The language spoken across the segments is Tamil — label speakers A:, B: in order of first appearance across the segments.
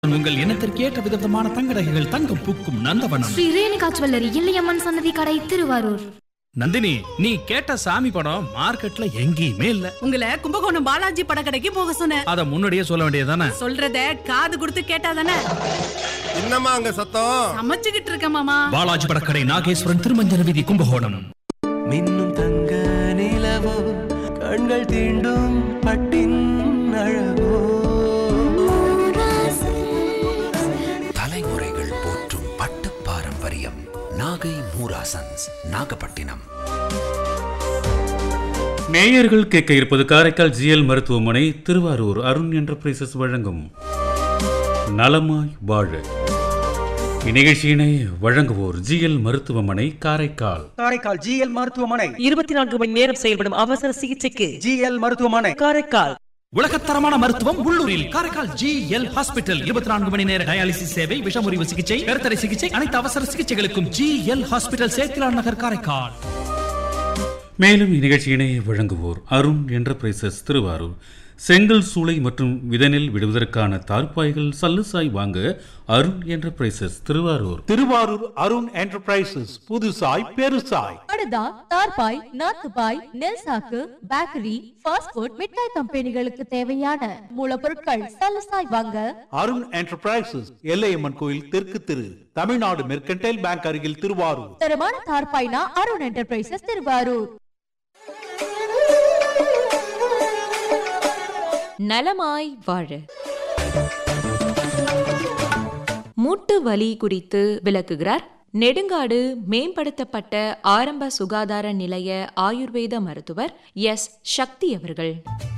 A: உங்கள் இனத்திற்கேற்ற விதவிதமான தங்க நகைகள் தங்கம் பூக்கும் நந்தவனம்
B: ஸ்ரீ ரேணுகா ஜுவல்லரி இல்லையம்மன் சன்னதி கடை திருவாரூர்
A: நந்தினி நீ கேட்ட சாமி படம் மார்க்கெட்ல எங்கேயுமே இல்ல
C: உங்களை கும்பகோணம் பாலாஜி படக்கடைக்கு போக சொன்னேன்
A: அத முன்னாடியே சொல்ல வேண்டியதானே
C: சொல்றத காது கொடுத்து கேட்டாதானே
D: என்னம்மா அங்க சத்தம்
C: சமைச்சுக்கிட்டு இருக்க மாமா
A: பாலாஜி படக்கடை நாகேஸ்வரன் திருமஞ்சன வீதி கும்பகோணம்
E: மின்னும் தங்க நிலவோ கண்கள் தீண்டும் பட்டின் அழகோ
F: தலைமுறைகள் போற்றும் பட்டு பாரம்பரியம் நாகை மூராசன்ஸ் நாகப்பட்டினம்
G: நேயர்கள் கேட்க இருப்பது காரைக்கால் ஜிஎல் மருத்துவமனை திருவாரூர் அருண் என்டர்பிரைசஸ் வழங்கும் நலமாய் வாழ இந்நிகழ்ச்சியினை வழங்குவோர் ஜிஎல் மருத்துவமனை காரைக்கால்
H: காரைக்கால் ஜிஎல் மருத்துவமனை
I: இருபத்தி நான்கு மணி நேரம் செயல்படும் அவசர சிகிச்சைக்கு
H: ஜிஎல் மருத்துவமனை
I: காரைக்கால்
A: உலகத்தரமான மருத்துவம் உள்ளூரில் காரைக்கால் ஜி எல் ஹாஸ்பிட்டல் இருபத்தி நான்கு மணி நேர டயாலிசிஸ் சேவை விஷமுறிவு சிகிச்சை கருத்தடை சிகிச்சை அனைத்து அவசர சிகிச்சைகளுக்கும் ஜி எல் ஹாஸ்பிட்டல் சேத்திலான் நகர் காரைக்கால்
G: மேலும் இந்நிகழ்ச்சியினை வழங்குவோர் அருண் என்டர்பிரைசஸ் திருவாரூர் செங்கல் சூளை மற்றும் விதனில் விடுவதற்கான தார்ப்பாய்கள் சல்லுசாய் வாங்க அருண் என்டர்பிரைசஸ் திருவாரூர்
J: திருவாரூர் அருண் என்டர்பிரைசஸ் புதுசாய் பெருசாய்
K: படுதா தார்பாய் நாத்துபாய் நெல் சாக்கு பேக்கரி ஃபாஸ்ட் ஃபுட் மிட்டாய் கம்பெனிகளுக்கு தேவையான மூலப்பொருட்கள் சலசாய் வாங்க
J: அருண் என்டர்பிரைசஸ் எல்லையம்மன் கோயில் தெற்கு திரு தமிழ்நாடு மெர்கன்டைல் பேங்க் அருகில் திருவாரூர்
K: தரமான தார்பாய்னா அருண் என்டர்பிரைசஸ் திருவாரூர்
L: நலமாய் வாழ மூட்டு வலி குறித்து விளக்குகிறார் நெடுங்காடு மேம்படுத்தப்பட்ட ஆரம்ப சுகாதார நிலைய ஆயுர்வேத மருத்துவர் எஸ் சக்தி அவர்கள்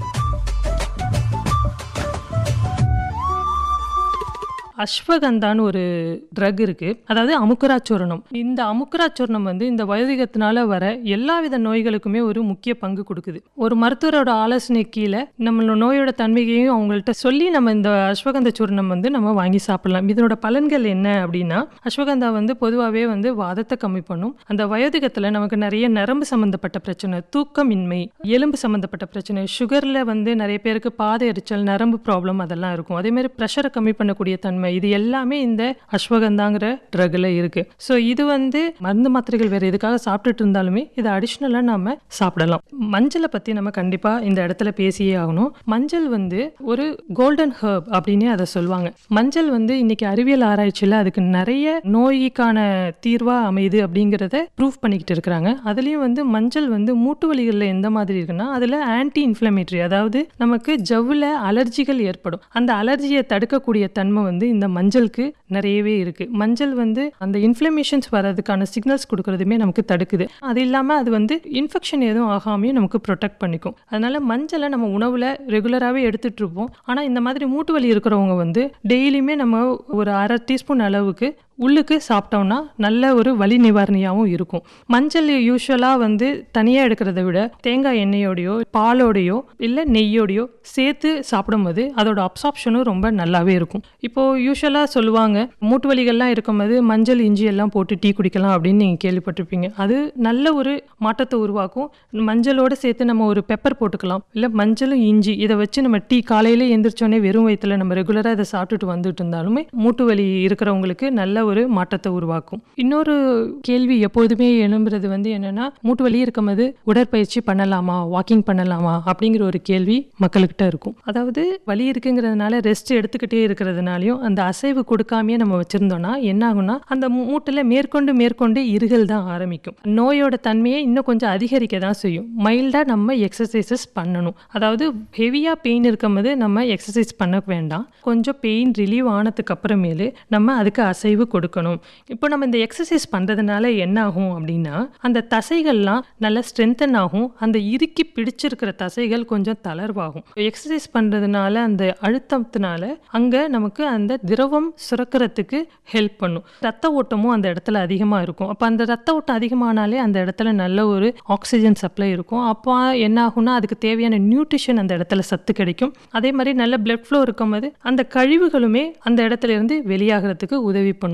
M: அஸ்வகந்தான்னு ஒரு ட்ரக் இருக்கு அதாவது அமுக்குராச்சூரணம் இந்த அமுக்குராச்சூரணம் வந்து இந்த வயோதிகத்தினால வர எல்லா வித நோய்களுக்குமே ஒரு முக்கிய பங்கு கொடுக்குது ஒரு மருத்துவரோட ஆலோசனை கீழே நம்மளோட நோயோட தன்மையையும் அவங்கள்ட்ட சொல்லி நம்ம இந்த அஸ்வகந்த சூரணம் வந்து நம்ம வாங்கி சாப்பிடலாம் இதனோட பலன்கள் என்ன அப்படின்னா அஸ்வகந்தா வந்து பொதுவாகவே வந்து வாதத்தை கம்மி பண்ணும் அந்த வயோதிகத்தில் நமக்கு நிறைய நரம்பு சம்மந்தப்பட்ட பிரச்சனை தூக்கமின்மை எலும்பு சம்மந்தப்பட்ட பிரச்சனை சுகரில் வந்து நிறைய பேருக்கு பாதை எரிச்சல் நரம்பு ப்ராப்ளம் அதெல்லாம் இருக்கும் அதே மாதிரி ப்ரெஷரை கம்மி பண்ணக்கூடிய தன்மை இது எல்லாமே இந்த அஸ்வகந்தாங்கிற ட்ரக்ல இருக்கு ஸோ இது வந்து மருந்து மாத்திரைகள் வேற எதுக்காக சாப்பிட்டுட்டு இருந்தாலுமே இது அடிஷ்னலாக நம்ம சாப்பிடலாம் மஞ்சளை பற்றி நம்ம கண்டிப்பாக இந்த இடத்துல பேசியே ஆகணும் மஞ்சள் வந்து ஒரு கோல்டன் ஹர்ப் அப்படின்னே அதை சொல்லுவாங்க மஞ்சள் வந்து இன்னைக்கு அறிவியல் ஆராய்ச்சியில் அதுக்கு நிறைய நோய்க்கான தீர்வா அமையுது அப்படிங்கிறத ப்ரூவ் பண்ணிக்கிட்டு இருக்கிறாங்க அதுலேயும் வந்து மஞ்சள் வந்து மூட்டு வலிகளில் எந்த மாதிரி இருக்குன்னா அதில் ஆன்டி இன்ஃப்ளமேட்டரி அதாவது நமக்கு ஜவ்வில் அலர்ஜிகள் ஏற்படும் அந்த அலர்ஜியை தடுக்கக்கூடிய தன்மை வந்து இந்த மஞ்சளுக்கு நிறையவே இருக்கு மஞ்சள் வந்து அந்த இன்ஃப்ளமேஷன்ஸ் வர்றதுக்கான சிக்னல்ஸ் கொடுக்கறதுமே நமக்கு தடுக்குது அது இல்லாமல் அது வந்து இன்ஃபெக்ஷன் எதுவும் ஆகாமையும் நமக்கு ப்ரொடெக்ட் பண்ணிக்கும் அதனால மஞ்சளை நம்ம உணவில் ரெகுலராகவே எடுத்துட்டு இருப்போம் ஆனால் இந்த மாதிரி மூட்டு வலி இருக்கிறவங்க வந்து டெய்லியுமே நம்ம ஒரு அரை டீஸ்பூன் அளவுக்கு உள்ளுக்கு சாப்பிட்டோம்னா நல்ல ஒரு வலி நிவாரணியாகவும் இருக்கும் மஞ்சள் யூஸ்வலாக வந்து தனியாக எடுக்கிறத விட தேங்காய் எண்ணெயோடையோ பாலோடையோ இல்லை நெய்யோடையோ சேர்த்து சாப்பிடும்போது அதோட அப்சார்ப்ஷனும் ரொம்ப நல்லாவே இருக்கும் இப்போது யூஸ்வலாக சொல்லுவாங்க மூட்டு வலிகள்லாம் இருக்கும்போது மஞ்சள் இஞ்சி எல்லாம் போட்டு டீ குடிக்கலாம் அப்படின்னு நீங்கள் கேள்விப்பட்டிருப்பீங்க அது நல்ல ஒரு மாற்றத்தை உருவாக்கும் மஞ்சளோட சேர்த்து நம்ம ஒரு பெப்பர் போட்டுக்கலாம் இல்லை மஞ்சளும் இஞ்சி இதை வச்சு நம்ம டீ காலையில எந்திரிச்சோடனே வெறும் வயிற்றுல நம்ம ரெகுலராக இதை சாப்பிட்டுட்டு வந்துட்டு இருந்தாலுமே மூட்டு வலி இருக்கிறவங்களுக்கு நல்ல ஒரு மாற்றத்தை உருவாக்கும் இன்னொரு கேள்வி எப்போதுமே எழும்புறது வந்து என்னன்னா மூட்டு வலி இருக்கும்போது உடற்பயிற்சி பண்ணலாமா வாக்கிங் பண்ணலாமா அப்படிங்கிற ஒரு கேள்வி மக்கள்கிட்ட இருக்கும் அதாவது வலி இருக்குங்கிறதுனால ரெஸ்ட் எடுத்துக்கிட்டே இருக்கிறதுனாலையும் அந்த அசைவு கொடுக்காமயே நம்ம வச்சிருந்தோம்னா என்ன ஆகும்னா அந்த மூட்டுல மேற்கொண்டு மேற்கொண்டு இருகல் தான் ஆரம்பிக்கும் நோயோட தன்மையை இன்னும் கொஞ்சம் அதிகரிக்க தான் செய்யும் மைல்டா நம்ம எக்ஸசைசஸ் பண்ணணும் அதாவது ஹெவியா பெயின் இருக்கும்போது நம்ம எக்ஸசைஸ் பண்ண வேண்டாம் கொஞ்சம் பெயின் ரிலீவ் ஆனதுக்கு அப்புறமேலு நம்ம அதுக்கு அசைவு கொடுக்கணும் இப்போ நம்ம இந்த எக்ஸசைஸ் பண்ணுறதுனால என்ன ஆகும் அப்படின்னா அந்த தசைகள்லாம் நல்லா ஸ்ட்ரென்தன் ஆகும் அந்த இறுக்கி பிடிச்சிருக்கிற தசைகள் கொஞ்சம் தளர்வாகும் எக்ஸசைஸ் பண்ணுறதுனால அந்த அழுத்தத்தினால அங்கே நமக்கு அந்த திரவம் சுரக்கிறதுக்கு ஹெல்ப் பண்ணும் ரத்த ஓட்டமும் அந்த இடத்துல அதிகமாக இருக்கும் அப்போ அந்த ரத்த ஓட்டம் அதிகமானாலே அந்த இடத்துல நல்ல ஒரு ஆக்சிஜன் சப்ளை இருக்கும் அப்போ என்ன ஆகும்னா அதுக்கு தேவையான நியூட்ரிஷன் அந்த இடத்துல சத்து கிடைக்கும் அதே மாதிரி நல்ல பிளட் ஃப்ளோ இருக்கும்போது அந்த கழிவுகளுமே அந்த இடத்துல இருந்து வெளியாகிறதுக்கு உதவி பண்ணும்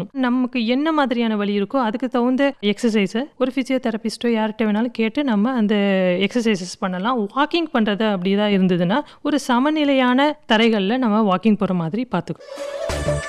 M: நமக்கு என்ன மாதிரியான வலி இருக்கோ அதுக்கு தகுந்த எக்ஸசைஸை ஒரு ஃபிசியோதெரபிஸ்ட்டோ யார்கிட்ட வேணாலும் கேட்டு நம்ம அந்த எக்ஸசைசஸ் பண்ணலாம் வாக்கிங் பண்ணுறது அப்படி தான் இருந்ததுன்னா ஒரு சமநிலையான தரைகளில் நம்ம வாக்கிங் போகிற மாதிரி பார்த்துக்கணும்